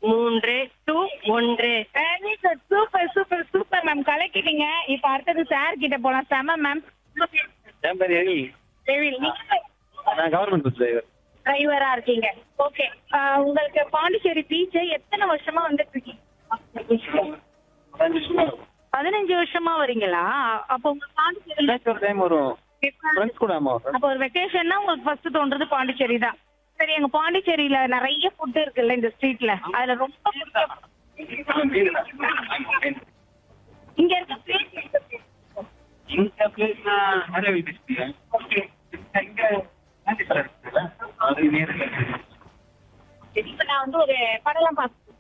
மூன்று டூ ஒன்று very good super super super ma'am கலக்கிட்டீங்க இப்ப அடுத்தது சார் கிட்ட போலாம் செம மேம் என் பேர் எழில் டேவில் நீங்க நான் கவர்மெண்ட் பஸ் டிரைவர் டிரைவரா இருக்கீங்க ஓகே உங்களுக்கு பாண்டிச்சேரி பீச் எத்தனை வருஷமா வந்துட்டு இருக்கீங்க பதினஞ்சு வருஷமா வரீங்களா அப்போ உங்க பாண்டிச்சேரி ஒரு டைம் வரும் ஃப்ரெண்ட்ஸ் கூட ஆமா அப்போ ஒரு வெக்கேஷன்னா உங்களுக்கு ஃபர்ஸ்ட் தோன்றது பாண்டிச்சேரி தான் சரி எங்க பாண்டிச்சேரியில நிறைய ஃபுட் இருக்குல்ல இந்த ஸ்ட்ரீட்ல அதுல ரொம்ப பிடிச்ச இங்க இருக்க place இந்த பிளேஸ் நிறைய டிஸ்ட்ரிக்ட் இங்க ஆண்டிசார் இருக்குல்ல அது நேர் இப்ப நான் வந்து ஒரு படம்லாம்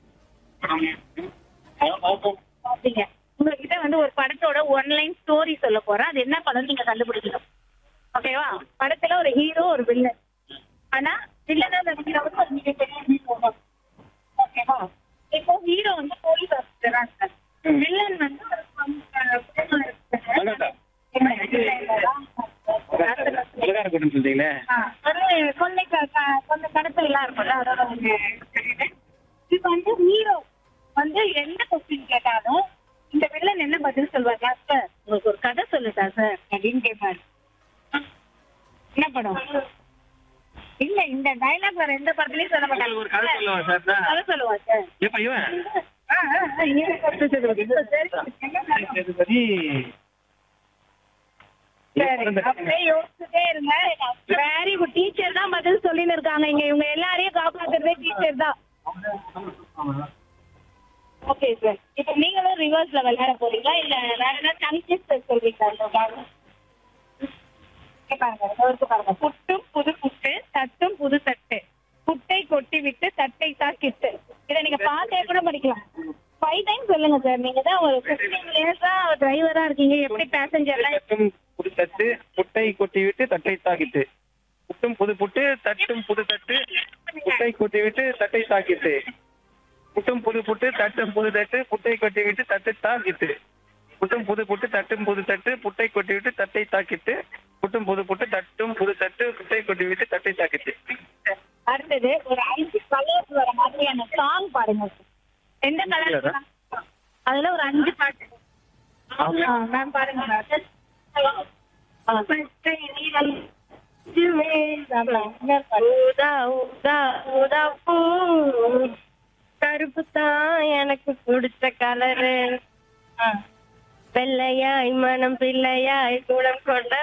பாத்தீங்க உங்ககிட்ட வந்து ஒரு படத்தோட ஒன்லைன் ஸ்டோரி சொல்ல போறேன் அது என்ன படம் நீங்க கண்டுபிடிக்கணும் ஓகேவா படத்துல ஒரு ஹீரோ ஒரு வில்லன் ஆனா வில்லனா நினைக்கிறவங்க ஒரு மிகப்பெரிய ஹீரோ ஓகேவா இப்போ ஹீரோ வந்து போலீஸ் ஆஃபீஸரா இருக்காரு வில்லன் வந்து ஒரு குடும்பம் மகாட்டா. உலகார கூட்டம் சொல்றீங்களே ஆ, ஒரு கொள்ளை க- க- கொள்ளை கடத்தல் எல்லாம் இருக்கும்ல அதோட ஒரு இது. இப்ப வந்து ஹீரோ வந்து எந்த கொஸ்டின் கேட்டாலும் இந்த வில்லன் என்ன பதில் சொல்வார் சார் உங்களுக்கு ஒரு கதை சொல்லுதா சார் அப்படின்னு கேட்பாரு என்ன படம் இல்ல இந்த டைலாக் வேற எந்த படத்துலயும் சொல்ல மாட்டாங்க ஒரு கதை சொல்லுவா சார் தான். கதை சொல்லுவா சார் ஏப்பா இவன் ஆ, ஆ, ஆ, இவரு கதை சொல்லுவாரு. சரி, என்ன கதை? சேதுபதி சரி அப்படியே யோசிச்சுட்டே இருங்க வெரி குட் டீச்சர் தான் பதில் சொல்லின்னு இருக்காங்க இங்க இவங்க எல்லாரையும் காப்பாத்துறதே டீச்சர் தான் ஓகே சார் இப்போ நீங்களும் ரிவர்ஸ்ல விளையாட போறீங்களா இல்ல வேற ஏதாவது கன்ஃபியூஸ் சொல்றீங்களா இந்த பாருங்க இங்க பாருங்க reverse பாருங்க புட்டும் புது புட்டு தட்டும் புது தட்டு புட்டை கொட்டி விட்டு தட்டை தான் கிட்டு இதை நீங்க பார்த்தே கூட படிக்கலாம் ஃபைவ் டைம் சொல்லுங்க சார் நீங்க தான் ஒரு ஃபிஃப்டீன் இயர்ஸா டிரைவரா இருக்கீங்க எப்படி பேசஞ்சர்லாம் தட்டும் புது தட்டு புட்டை கொட்டி விட்டு தட்டை தாக்கிட்டு புட்டும் புது புட்டு தட்டும் புது தட்டு புட்டை கொட்டி விட்டு தட்டை தாக்கிட்டு புட்டும் புது புட்டு தட்டும் புது தட்டு புட்டை கொட்டி விட்டு தட்டை தாக்கிட்டு புட்டும் புது புட்டு தட்டும் புது தட்டு புட்டை கொட்டி விட்டு தட்டை தாக்கிட்டு புட்டும் புது புட்டு தட்டும் புது தட்டு புட்டை கொட்டி விட்டு தட்டை தாக்கிட்டு அடுத்தது ஒரு அஞ்சு கலர்ஸ் வர மாதிரியான சாங் பாடுங்க எந்த கலர் அதுல ஒரு அஞ்சு பாட்டு மேம் பாருங்க பச்சை நிறம் இதுவே ஊதா ஊதா ஊதா பூ கருப்பு தான் எனக்கு பிடிச்ச கலரு வெள்ளையாய் மனம் பிள்ளையாய் குணம் கொண்ட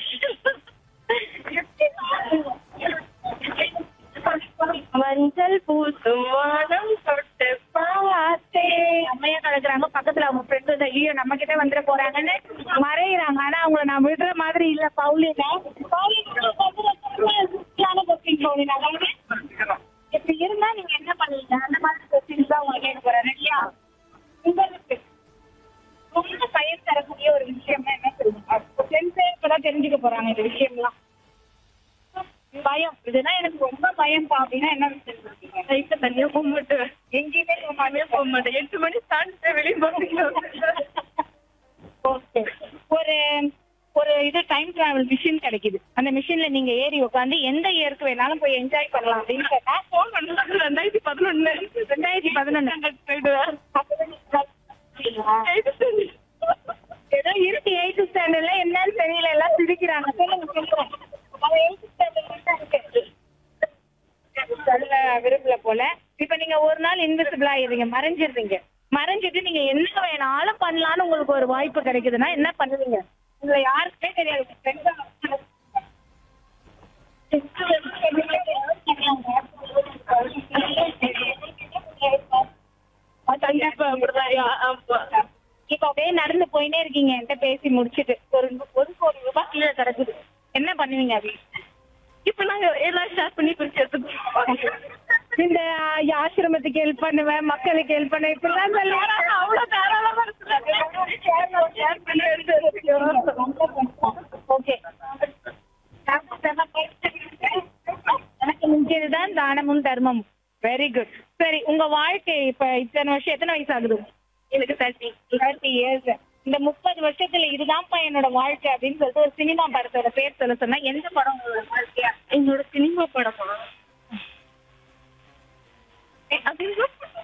மஞ்சள் பூசும் வானம் தொட்டு பார்த்தே அம்மையா கலக்குறாங்க பக்கத்துல அவங்க ஃப்ரெண்ட் வந்து ஐயோ நம்ம கிட்ட வந்துட போறாங்கன்னு மறையிறாங்க ஆனா அவங்கள நான் விடுற மாதிரி இல்ல பவுலினா பவுலினா இப்படி இருந்தா நீங்க என்ன பண்ணுவீங்க அந்த மாதிரி கொஸ்டின்ஸ் தான் உங்களுக்கு கேட்க போறேன் ரெடியா உங்களுக்கு ரொம்ப பயன் தரக்கூடிய ஒரு விஷயம்னா என்ன சொல்லுங்க டென்த் இப்பதான் தெரிஞ்சுக்க போறாங்க இந்த விஷயம்லாம் பயம் இதுனா எனக்கு ரொம்ப பயம் அப்படின்னா என்ன விஷயம் நைட்டு தனியா போக மாட்டேன் எங்கேயுமே போகாமே போக மாட்டேன் எட்டு மணி தாண்டி வெளியே போகிறீங்க ஓகே ஒரு ஒரு இது டைம் டிராவல் மிஷின் கிடைக்குது அந்த மிஷின்ல நீங்க ஏறி உட்காந்து எந்த இயருக்கு வேணாலும் போய் என்ஜாய் பண்ணலாம் அப்படின்னு கேட்டா ஃபோன் பண்ணலாம் ரெண்டாயிரத்தி பதினொன்னு ரெண்டாயிரத்தி பதினொன்னு ஏதோ இருக்கு எயித்து ஸ்டாண்டர்ட்ல என்னன்னு தெரியல எல்லாம் சிரிக்கிறாங்க சொல்லுங்க சொல்லுங்க அது எயித்து ஸ்டாண்டர்ட்ல இருக்கு சொல்ல விரும்பல போல இப்ப நீங்க ஒரு நாள் இன்விசிபிள் ஆயிடுறீங்க மறைஞ்சிடுறீங்க மறைஞ்சிட்டு நீங்க என்ன வேணாலும் பண்ணலாம்னு உங்களுக்கு ஒரு வாய்ப்பு கிடைக்குதுன்னா என்ன பண்ணுவீங்க உங்களை யாருக்குமே தெரியாது உங்க friends கண்டிப்பா இப்ப அப்படியே நடந்து போயினே இருக்கீங்க என்கிட்ட பேசி முடிச்சிட்டு ஒரு ஒரு கோடி ரூபாய் கீழே கிடக்குது என்ன பண்ணுவீங்க அப்படி இப்ப நாங்க எல்லாம் ஷேர் பண்ணி பிரிச்சு எடுத்துக்கோம் இந்த ஆசிரமத்துக்கு ஹெல்ப் பண்ணுவேன் மக்களுக்கு ஹெல்ப் பண்ணுவேன் இப்படிலாம் சொல்லுவேன் அவ்வளவு தாராளமா ஓகே எனக்கு மிஞ்சதுதான் தானமும் தர்மமும் வெரி குட் சரி உங்க வாழ்க்கை இப்ப இத்தனை வருஷம் எத்தனை வயசு ஆகுது எனக்கு தேர்ட்டி தேர்ட்டி இயர்ஸ் இந்த முப்பது வருஷத்துல இதுதான்ப்பா என்னோட வாழ்க்கை அப்படின்னு சொல்லிட்டு ஒரு சினிமா படத்தோட பேர் சொல்ல சொன்னா எந்த படம் உங்களோட வாழ்க்கையா என்னோட சினிமா படமா அப்படின்னு